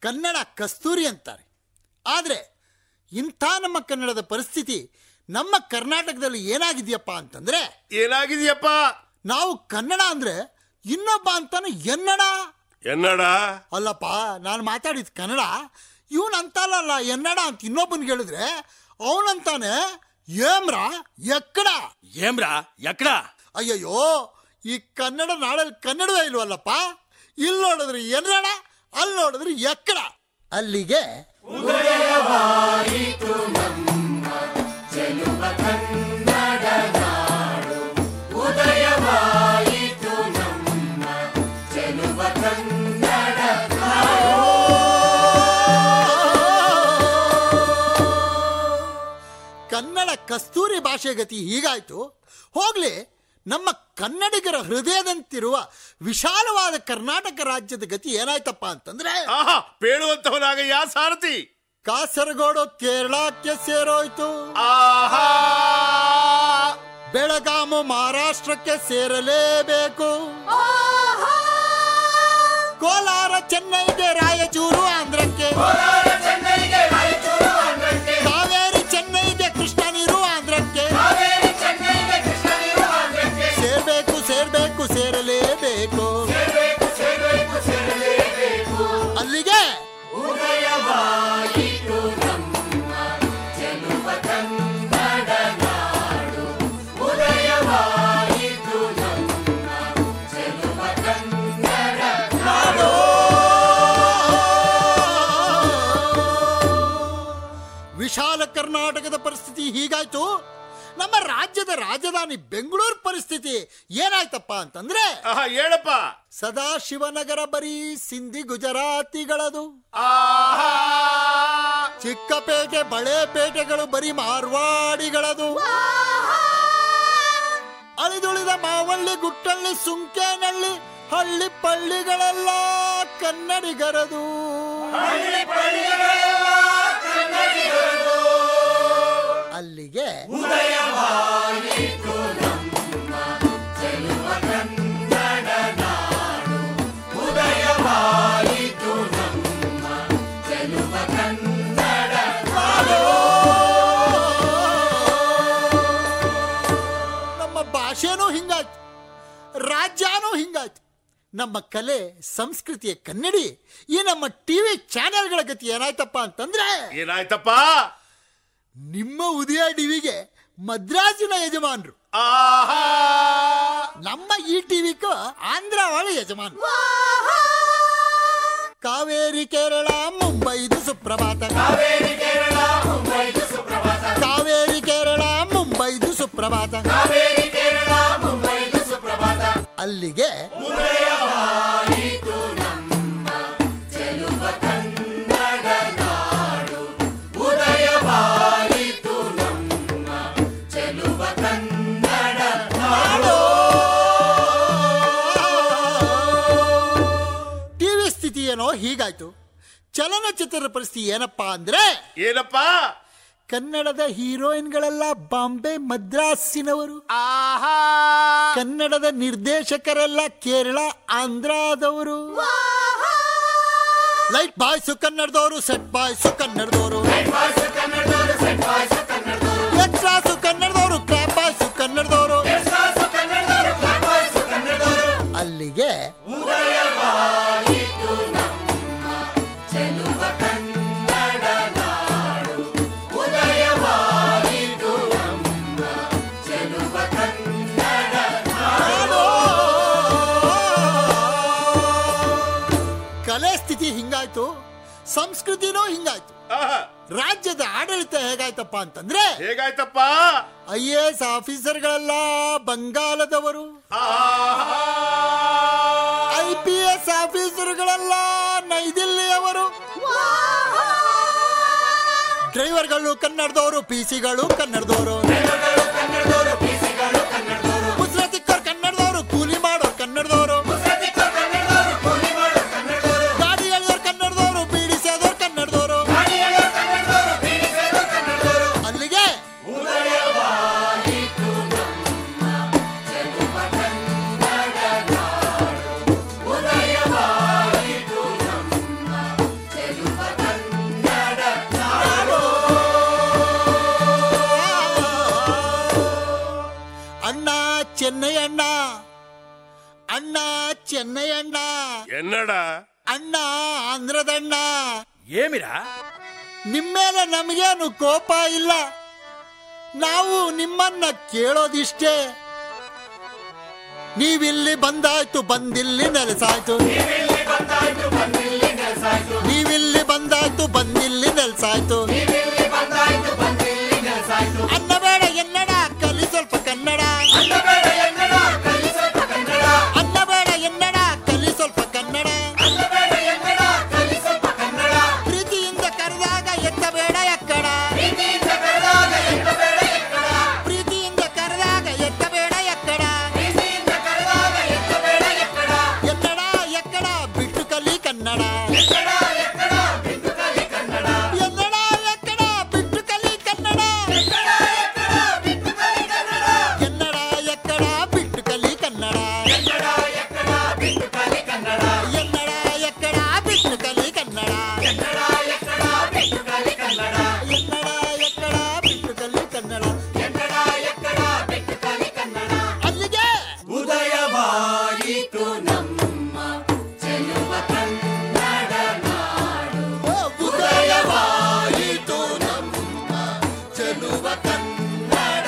ಕನ್ನಡ ಕಸ್ತೂರಿ ಅಂತಾರೆ ಆದರೆ ಇಂಥ ನಮ್ಮ ಕನ್ನಡದ ಪರಿಸ್ಥಿತಿ ನಮ್ಮ ಕರ್ನಾಟಕದಲ್ಲಿ ಏನಾಗಿದೆಯಪ್ಪ ಅಂತಂದ್ರೆ ಏನಾಗಿದೆಯಪ್ಪ ನಾವು ಕನ್ನಡ ಅಂದ್ರೆ ಇನ್ನೊಬ್ಬ ಅಂತಾನೆ ಎನ್ನಡ ಎನ್ನಡ ಅಲ್ಲಪ್ಪ ನಾನು ಮಾತಾಡಿದ ಕನ್ನಡ ಇವನ್ ಅಂತಾನಲ್ಲ ಎನ್ನಡ ಅಂತ ಇನ್ನೊಬ್ಬನಿಗೆ ಹೇಳಿದ್ರೆ ಅವನಂತಾನೆ ಏಮ್ರ ಎಕ್ಕಡ ಏಮ್ರ ಎಕ್ಕಡ ಅಯ್ಯಯ್ಯೋ ಈ ಕನ್ನಡ ನಾಡಲ್ಲಿ ಕನ್ನಡವೇ ಇಲ್ವಲ್ಲಪ್ಪ ಇಲ್ಲಿ ನೋಡಿದ್ರೆ ಎನ್ನಡ ಅಲ್ಲಿ ನೋಡಿದ್ರೆ ಎಕ್ಕಡ ಅಲ್ಲಿಗೆ ಕನ್ನಡ ಕಸ್ತೂರಿ ಭಾಷೆ ಗತಿ ಹೀಗಾಯ್ತು ಹೋಗ್ಲಿ ನಮ್ಮ ಕನ್ನಡಿಗರ ಹೃದಯದಂತಿರುವ ವಿಶಾಲವಾದ ಕರ್ನಾಟಕ ರಾಜ್ಯದ ಗತಿ ಏನಾಯ್ತಪ್ಪ ಅಂತಂದ್ರೆ ಆಹಾ ಪೇಳುವಂತವನಾಗ ಯಾ ಸಾರಥಿ ಕಾಸರಗೋಡು ಕೇರಳಕ್ಕೆ ಸೇರೋಯ್ತು ಆಹಾ ಬೆಳಗಾಮು ಮಹಾರಾಷ್ಟ್ರಕ್ಕೆ ಸೇರಲೇಬೇಕು ಕೋಲಾರ ಚೆನ್ನೈಗೆ ರಾಯಚೂರು ಆಂಧ್ರಕ್ಕೆ ಕಾವೇರಿ ಚೆನ್ನೈಗೆ ಕೃಷ್ಣ ನೀರು ಆಂಧ್ರಕ್ಕೆ ಸೇರ್ಬೇಕು ಸೇರ್ಬೇಕು ಸೇರಲೇಬೇಕು ಅಲ್ಲಿಗೆ ವಿಶಾಲ ಕರ್ನಾಟಕದ ಪರಿಸ್ಥಿತಿ ಹೀಗಾಯ್ತು ನಮ್ಮ ರಾಜ್ಯದ ರಾಜಧಾನಿ ಬೆಂಗಳೂರು ಪರಿಸ್ಥಿತಿ ಏನಾಯ್ತಪ್ಪ ಅಂತಂದ್ರೆ ಆಹಾ ಹೇಳಪ್ಪ ಸದಾಶಿವನಗರ ಬರೀ ಸಿಂಧಿ ಗುಜರಾತಿಗಳದು ಆಹಾ ಚಿಕ್ಕಪೇಟೆ ಬಳೆಪೇಟೆಗಳು ಬರೀ ಮಾರ್ವಾಡಿಗಳದು ಅಳಿದುಳಿದ ಮಾವಳ್ಳಿ ಗುಟ್ಟಳ್ಳಿ ಸುಂಕೇನಳ್ಳಿ ಹಳ್ಳಿ ಪಳ್ಳಿಗಳೆಲ್ಲ ಕನ್ನಡಿಗರದು ಅಲ್ಲಿಗೆ ನಮ್ಮ ಭಾಷೆನೂ ಹಿಂಗಾಯ್ತು ರಾಜ್ಯನೂ ಹಿಂಗಾಯ್ತು ನಮ್ಮ ಕಲೆ ಸಂಸ್ಕೃತಿಯ ಕನ್ನಡಿ ಈ ನಮ್ಮ ಟಿವಿ ಚಾನೆಲ್ಗಳ ಗತಿ ಏನಾಯ್ತಪ್ಪ ಅಂತಂದ್ರೆ ಏನಾಯ್ತಪ್ಪ ನಿಮ್ಮ ಉದಯ ಟಿವಿಗೆ ಮದ್ರಾಸಿನ ಯಜಮಾನ್ರು ಆಹಾ ನಮ್ಮ ಈ ಟಿವಿಗೂ ಆಂಧ್ರ ಒಳ ಯಜಮಾನ್ ಕಾವೇರಿ ಕೇರಳ ಮುಂಬೈದು ಸುಪ್ರಭಾತ ಕಾವೇರಿ ಕೇರಳ ಮುಂಬೈದು ಸುಪ್ರಭಾತ ಅಲ್ಲಿಗೆ ಟಿವಿ ಸ್ಥಿತಿ ಏನೋ ಹೀಗಾಯ್ತು ಚಲನಚಿತ್ರದ ಪರಿಸ್ಥಿತಿ ಏನಪ್ಪಾ ಅಂದ್ರೆ ಏನಪ್ಪ ಕನ್ನಡದ ಹೀರೋಯಿನ್ಗಳೆಲ್ಲ ಬಾಂಬೆ ಮದ್ರಾಸಿನವರು ಆಹಾ ಕನ್ನಡದ ನಿರ್ದೇಶಕರೆಲ್ಲ ಕೇರಳ ಆಂಧ್ರದವರು ಲೈಟ್ ಬಾಯ್ಸು ಕನ್ನಡದವರು ಸೆಟ್ ಬಾಯ್ಸು ಕನ್ನಡದವರು ಎಕ್ಸ್ಟ್ರಾಸು ಕನ್ನಡದವರು ಕ್ಲಾಪ್ ಬಾಯ್ಸು ಕನ್ನಡದವರು ಅಲ್ಲಿಗೆ ಕಲೆ ಸ್ಥಿತಿ ಹಿಂಗಾಯ್ತು ಸಂಸ್ಕೃತಿನೂ ಹಿಂಗಾಯ್ತು ಆಹಾ ರಾಜ್ಯದ ಆಡಳಿತ ಹೇಗಾಯ್ತಪ್ಪ ಅಂತಂದ್ರೆ ಹೇಗಾಯ್ತಪ್ಪ ಐ ಎ ಎಸ್ ಆಫೀಸರ್ಗಳೆಲ್ಲ ಬಂಗಾಲದವರು ಆಹಾ ಐ ಪಿ ಎಸ್ ಆಫೀಸರ್ಗಳೆಲ್ಲ ನೈದಿಲ್ಲಿಯವರು ಡ್ರೈವರ್ಗಳು ಕನ್ನಡದವರು ಪಿ ಸಿಗಳು ಕನ್ನಡದವರು ಮುಸ್ರತಿಕ್ಕರ್ ಕನ್ನಡದವರು ಕೂಲಿ ಮಾಡೋರು ಕನ್ನಡದವರು ಗಾಡಿ ಎಳೆಯೋರು ಕನ್ನಡದವರು ಬೀಡಿಸೋದವ್ರು ಕನ್ನಡದವರು ಅಲ್ಲಿಗೆ ಚೆನ್ನೈಯಣ್ಣ ಅಣ್ಣ ಚೆನ್ನೈಯಣ್ಣ ಎನ್ನಡ ಅಣ್ಣ ಆಂಧ್ರದಣ್ಣ ಏಮಿರಾ ನಿಮ್ಮೇಲೆ ನಮಗೇನು ಕೋಪ ಇಲ್ಲ ನಾವು ನಿಮ್ಮನ್ನ ಕೇಳೋದಿಷ್ಟೇ ನೀವಿಲ್ಲಿ ಬಂದಾಯ್ತು ಬಂದಿಲ್ಲಿ ನೆಲೆಸಾಯ್ತು ನೀವಿಲ್ಲಿ ಬಂದಾಯ್ತು ಬಂದಿಲ್ಲಿ ನೆಲೆಸಾಯ್ತು ಅನ್ನ ಬೇಡ ಎನ್ನಡ ಕಲಿ ಸ್ವಲ್ಪ ಕನ್ನಡ ಅನ್ನ ಬೇಡ ಎನ್ನಡ ಕಲಿ ಸ್ವಲ್ಪ ಕನ್ನಡ ಪ್ರೀತಿಯಿಂದ ಕರೆದಾಗ ಎತ್ತಬೇಡ ಎಕ್ಕಡ ಪ್ರೀತಿಯಿಂದ ಕರೆದಾಗ ಎತ್ತಬೇಡ ಎಕ್ಕಡ ಎನ್ನಡ ಎಕ್ಕಡ ಬಿಟ್ಟು ಕಲಿ ಕನ್ನಡ ಎನ್ನಡ ಎಕ್ಕಡ ಬಿಟ್ಟು ಕಲಿ ಕನ್ನಡ ಎನ್ನಡ ಎಕ್ಕಡ ಬಿಟ್ಟು ಕಲಿ ಕನ್ನಡ ಎನ್ನಡ ಎಕ್ಕಡ ಬಿಟ್ಟು ಕಲಿ ಕನ್ನಡ ಎನ್ನಡ ಎಕ್ಕಡ ಬಿಟ್ಟು ಕಲಿ ಕನ್ನಡ ಅಲ್ಲಿಗೆ ಉದಯವಾಯಿತು ನಮ್ಮ ಚೆಲುವ ಕನ್ನಡ ನಾಡು ಉದಯವಾಯಿತು ನಮ್ಮ ಚೆಲುವ ಕನ್ನಡ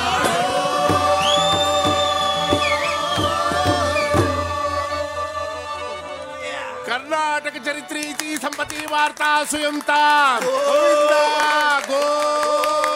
ಕರ್ನಾಟಕ ಚರಿತ್ರೆ ಇತಿ ಸಂಪತಿ ವಾರ್ತಾ ಸುಯಂತ ಗೋವಿಂದ ಗೋ